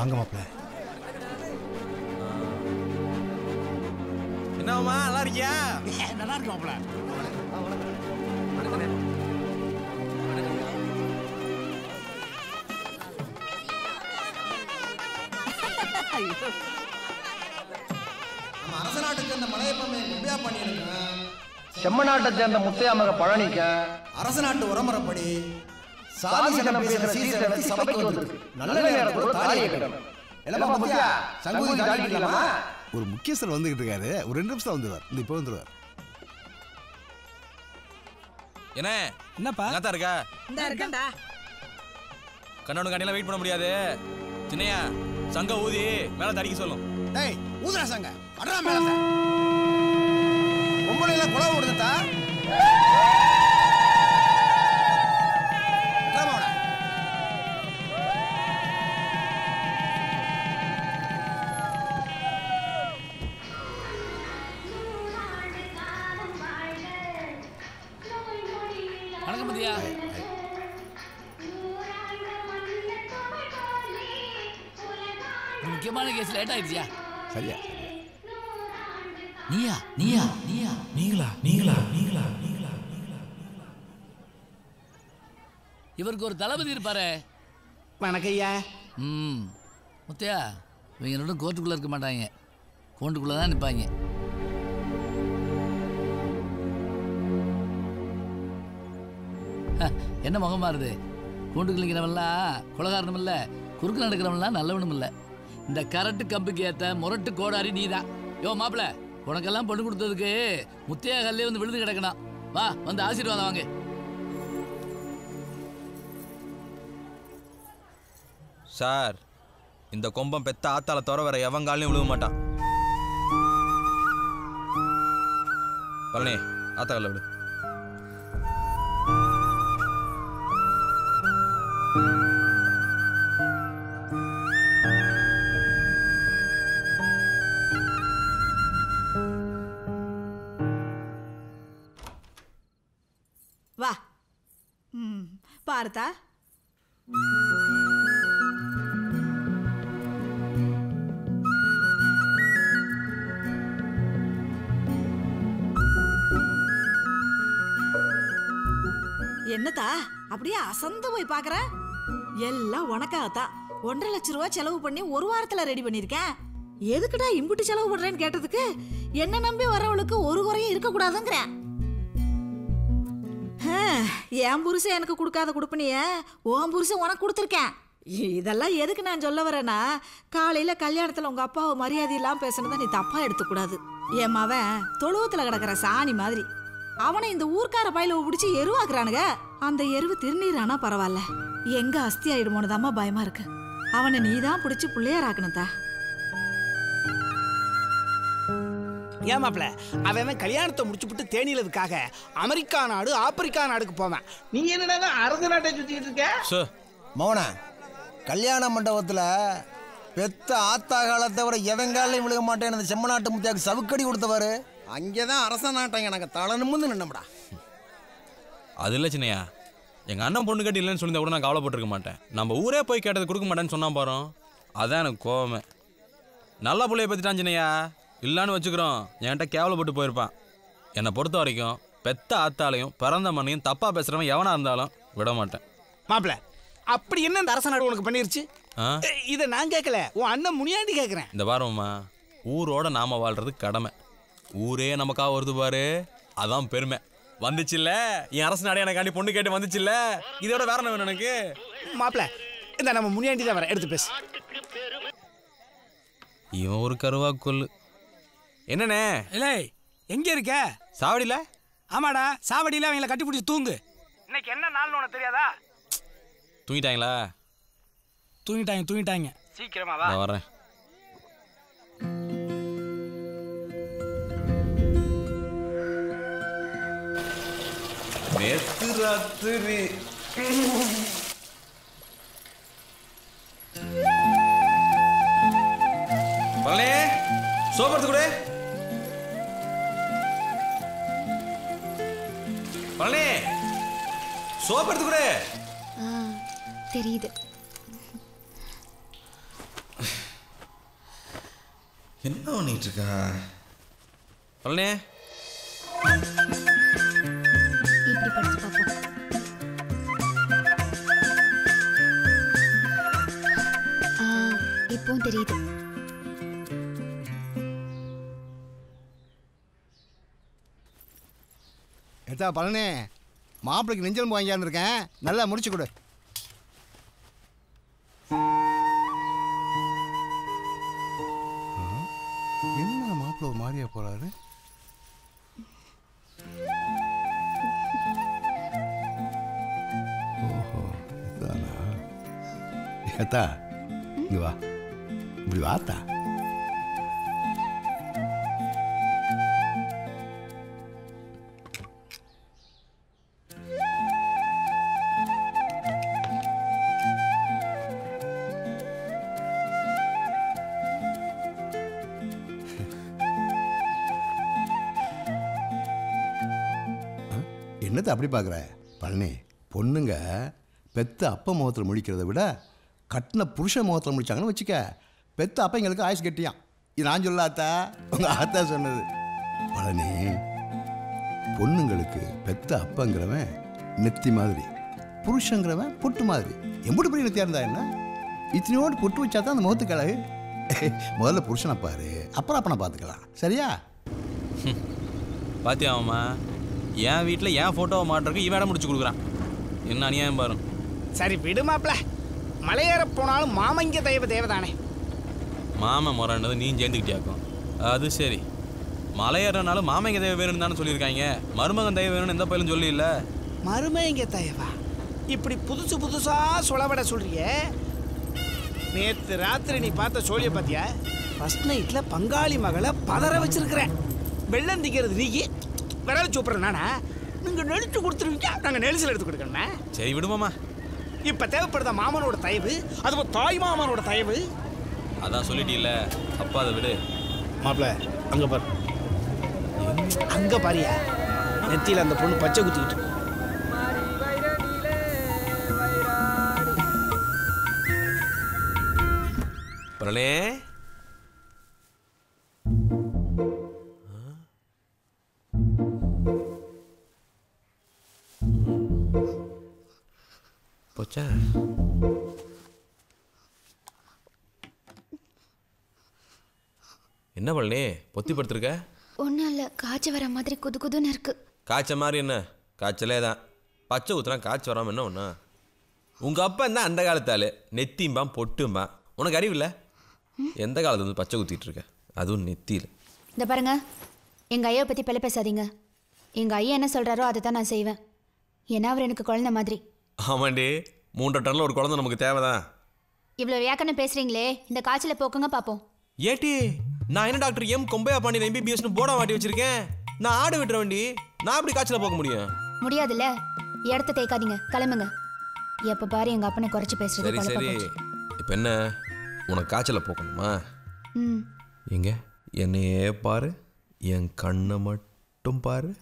வாங்க மாப்பிள்ள என்னம்மா நல்லா இருக்கியா நல்லா இருக்கு மாப்பிள்ள நம்ம அரச நாட்டை சேர்ந்த மலையப்பமே கும்பியா பண்ணியிருக்கேன் செம்மநாட்டை சேர்ந்த முத்தையா மக பழனிக்க அரச நாட்டு உரமுறைப்படி சாதி சனம் பேசுற சீசனை சபைக்கு வந்திருக்கு நல்ல நேரத்துல தாலியை கட்டணும் எல்லாம் முத்தியா சங்கூதி தாலி கட்டலாமா ஒரு முக்கியஸ்தர் வந்துகிட்டு இருக்காரு ஒரு ரெண்டு நிமிஷம் வந்துருவார் இந்த இப்போ வந்துருவார் என்ன என்னப்பா தான் இருக்கா இந்த இருக்கேன்டா கண்ணோட கண்ணில வெயிட் பண்ண முடியாது சின்னையா சங்க ஊதி மேல தடிக்க சொல்லும் டேய் ஊதுரா சங்க அடரா மேலத்த பொம்பளை எல்லாம் குழவை விடுதா வணக்கம் மதியா ஒரு முக்கியமான கேஸ் லேட் ஆயிடுச்சியா சரியா நீயா நீயா நீயா நீங்களா நீங்களா நீங்களா நீங்களா இவருக்கு ஒரு தளபதி இருப்பாரே வணக்கம் ஐயா ம் முத்தையா இவங்க ரெண்டும் கோர்ட்டுக்குள்ளே இருக்க மாட்டாங்க கோண்டுக்குள்ளே தான் நிற்பாங்க என்ன முகம் மாறுது கூண்டுக்குள்ள நிற்கிறவன்லாம் குலகாரனும் இல்லை குறுக்கு நடக்கிறவன்லாம் நல்லவனும் இல்லை இந்த கரட்டு கம்புக்கு ஏற்ற முரட்டு கோடாரி நீ தான் யோ மாப்பிள உனக்கெல்லாம் பொண்ணு கொடுத்ததுக்கு முத்தையா கல்லே வந்து விழுந்து கிடக்கணும் வா வந்து ஆசீர்வாதம் வாங்க சார் இந்த கொம்பம் பெத்த ஆத்தால தவிர வேற எவன் காலையும் விழுக மாட்டான் பழனி ஆத்தா காலில் விடு வா ம் பார்த்தா என்னத்தா அப்படியே அசந்து போய் பார்க்கற எல்லாம் உனக்காகத்தான் ஒன்றரை லட்ச ரூபா செலவு பண்ணி ஒரு வாரத்துல ரெடி பண்ணிருக்கேன் எதுக்குடா இம்புட்டு செலவு பண்றேன்னு கேட்டதுக்கு என்ன நம்பி வரவளுக்கு ஒரு குறையும் இருக்கக்கூடாதுங்கிறேன் ஹம், என் புருஷன் எனக்கு கொடுக்காத கொடுப்பனிய உன் புருஷன் உனக்கு கொடுத்துருக்கேன் இதெல்லாம் எதுக்கு நான் சொல்ல வரேன்னா காலையில கல்யாணத்துல உங்க அப்பாவை மரியாதை இல்லாம பேசுனதை நீ தப்பா எடுத்துக்கூடாது என் மவன் தொழுவத்துல கிடக்குற சாணி மாதிரி அவனை இந்த ஊர்க்கார பயில பிடிச்சி எருவாக்குறானுங்க அந்த எருவு திருநீரானா பரவாயில்ல எங்க அஸ்தி ஆயிடுமோனதாம்மா பயமா இருக்கு அவனை நீ தான் பிடிச்சி பிள்ளையாராக்கணும் தா ஏன் மாப்பிள அவன் அவன் கல்யாணத்தை முடிச்சுப்புட்டு தேனிலதுக்காக அமெரிக்கா நாடு ஆப்பிரிக்கா நாடுக்கு போவேன் நீ என்னடா அரசு நாட்டை சுத்திட்டு இருக்க சார் மௌன கல்யாண மண்டபத்தில் பெத்த ஆத்தா காலத்தை தவிர எவன் காலையும் விழுக மாட்டேன் அந்த செம்மநாட்டு முத்தியாக்கு சவுக்கடி கொடுத்தவாரு அங்கே தான் அரச நாட்டை எனக்கு தலை நிமிந்து நின்னம்டா அது இல்லை சின்னையா எங்கள் அண்ணன் பொண்ணு கட்டி இல்லைன்னு சொல்லி கூட நான் கவலைப்பட்டிருக்க மாட்டேன் நம்ம ஊரே போய் கேட்டது கொடுக்க மாட்டேன்னு சொன்னா பாரோம் அதான் எனக்கு கோவமே நல்ல புள்ளைய பற்றிட்டான் சின்னையா இல்லைன்னு வச்சுக்கிறோம் என்கிட்ட கேவலப்பட்டு போயிருப்பான் என்னை பொறுத்த வரைக்கும் பெத்த ஆத்தாலையும் பிறந்த மண்ணையும் தப்பாக பேசுகிறவன் எவனாக இருந்தாலும் விட மாட்டேன் மாப்பிள அப்படி என்ன இந்த அரச நாடு உனக்கு பண்ணிருச்சு ஆ இதை நான் கேட்கல உன் அண்ணன் முனியாண்டி கேட்குறேன் இந்த பாரும்மா ஊரோட நாம வாழ்றது கடமை ஊரே நமக்காக வருது பாரு அதான் பெருமை வந்துச்சுல்ல என் அரசு நாடு எனக்காண்டி பொண்ணு கேட்டு வந்துச்சுல்ல இதோட வேற என்ன வேணும் எனக்கு மாப்பிள இந்த நம்ம முனியாண்டி தான் வர எடுத்து பேசு இவன் ஒரு கருவா கொல்லு என்னண்ணே இல்லை எங்க இருக்க சாவடியில ஆமாடா சாவடியில அவங்கள கட்டி பிடிச்சி தூங்கு இன்னைக்கு என்ன நாள்னு உனக்கு தெரியாதா தூங்கிட்டாங்களா தூங்கிட்டாங்க தூங்கிட்டாங்க சீக்கிரமா வா நான் வரேன் நேத்து ராத்திரி பழனி சோப்படுத்து கூட பழனி சோப்படுத்து கூட ஆ தெரியுது என்ன பண்ணிட்டு இருக்கா பழனே இப்படி படிச்சு பார்ப்போம் ஆ, இப்பவும் தெரியுது ஏத்தா பழனி மாப்பிளைக்கு நெஞ்சல் வாங்கியான்னு இருக்கேன் நல்லா முடிச்சு கொடு என்ன மாப்பிள்ளை ஒரு மாதிரியா போறாரு ஓஹோ இதானா ஏத்தா இங்க வா இப்படி வாத்தா என்னத்தை அப்படி பார்க்குற பழனி பொண்ணுங்க பெத்த அப்பா முகத்தில் முடிக்கிறத விட கட்டின புருஷ முகத்தில் முடிச்சாங்கன்னு வச்சுக்க பெத்த அப்பா எங்களுக்கு ஆயுஸ் கட்டியான் இது நான் சொல்லாத்தா உங்கள் ஆத்தா சொன்னது பழனி பொண்ணுங்களுக்கு பெத்த அப்பங்கிறவன் நெத்தி மாதிரி புருஷங்கிறவன் பொட்டு மாதிரி எம்புட்டு பெரிய நெத்தியாக இருந்தா என்ன இத்தனையோடு பொட்டு வச்சா தான் அந்த முகத்துக்கு அழகு முதல்ல புருஷனை பாரு அப்புறம் அப்பனை பார்த்துக்கலாம் சரியா பாத்தியா மாமா என் வீட்டில் என் ஃபோட்டோவை மாட்டுறதுக்கு இவன் இடம் முடிச்சு கொடுக்குறான் என்ன அநியாயம் பாரு சரி விடு மாப்ள மலையேற போனாலும் மாமங்க தெய்வ தேவதானே மாமன் முறைன்னது நீ சேர்ந்துக்கிட்டியாக்கும் அது சரி மலையேறனாலும் மாமங்க தேவை வேணும்னு தானே சொல்லியிருக்காங்க மருமகன் தேவை வேணும்னு எந்த பயிலும் சொல்லி இல்லை மருமைங்க தயவா இப்படி புதுசு புதுசா சுளவிட சொல்றியே நேத்து ராத்திரி நீ பார்த்த சோழிய பாத்தியா ஃபர்ஸ்ட் நைட்ல பங்காளி மகளை பதற வச்சிருக்கிறேன் வெள்ளம் திக்கிறது நீ விரல் சூப்புற நானா நீங்க நெளிச்சு கொடுத்துருவீங்க நாங்க நெரிசல் எடுத்து கொடுக்கணுமே சரி விடுமாமா இப்ப தேவைப்படுத மாமனோட தயவு அதுவும் தாய் மாமனோட தயவு அதான் சொல்லிட்டீல்ல அப்பா அதை விடு மாப்பிள அங்க பாரு அங்க பாரியா நெத்தியில அந்த பொண்ணு பச்சை குத்திக்கிட்டு இருக்கு. பரலே போச்சா என்ன பழனி பொத்தி படுத்திருக்க ஒன்றும் இல்லை காய்ச்சி வர மாதிரி குது குதுன்னு இருக்கு காய்ச்ச மாதிரி என்ன காய்ச்சலே தான் பச்சை ஊத்துனா காய்ச்சல் வராமல் என்ன ஒன்றா உங்கள் அப்பா என்ன அந்த காலத்தாள் நெத்திம்பான் பொட்டும்பான் உனக்கு அறிவில்ல எந்த காலத்துல வந்து பச்சை குத்திட்டு இருக்க அதுவும் நெத்தியில் இந்த பாருங்க எங்கள் ஐயாவை பற்றி பிள்ளை பேசாதீங்க எங்கள் ஐயா என்ன சொல்கிறாரோ அதை தான் நான் செய்வேன் ஏன்னா அவர் எனக்கு குழந்த மாதிரி ஆமாண்டி மூன்றரை டன்னில் ஒரு குழந்தை நமக்கு தேவைதான் இவ்வளோ வியாக்கணம் பேசுகிறீங்களே இந்த காய்ச்சலை போக்குங்க பார்ப்போம் ஏட்டி நான் என்ன டாக்டர் எம் கொம்பையா பாண்டியன் எம்பிபிஎஸ்னு போட மாட்டி வச்சிருக்கேன் நான் ஆடு விட்டுற வண்டி நான் எப்படி காய்ச்சல போக முடியும் முடியாதுல்ல இடத்த தேய்க்காதீங்க கிளம்புங்க எப்போ பாரு எங்கள் அப்பனை குறைச்சி பேசுறது சரி பழக்கம் சரி போச்சு. இப்போ என்ன உனக்கு காய்ச்சலை போக்கணுமா ம் எங்க என்னையே பாரு என் கண்ணை மட்டும் பாரு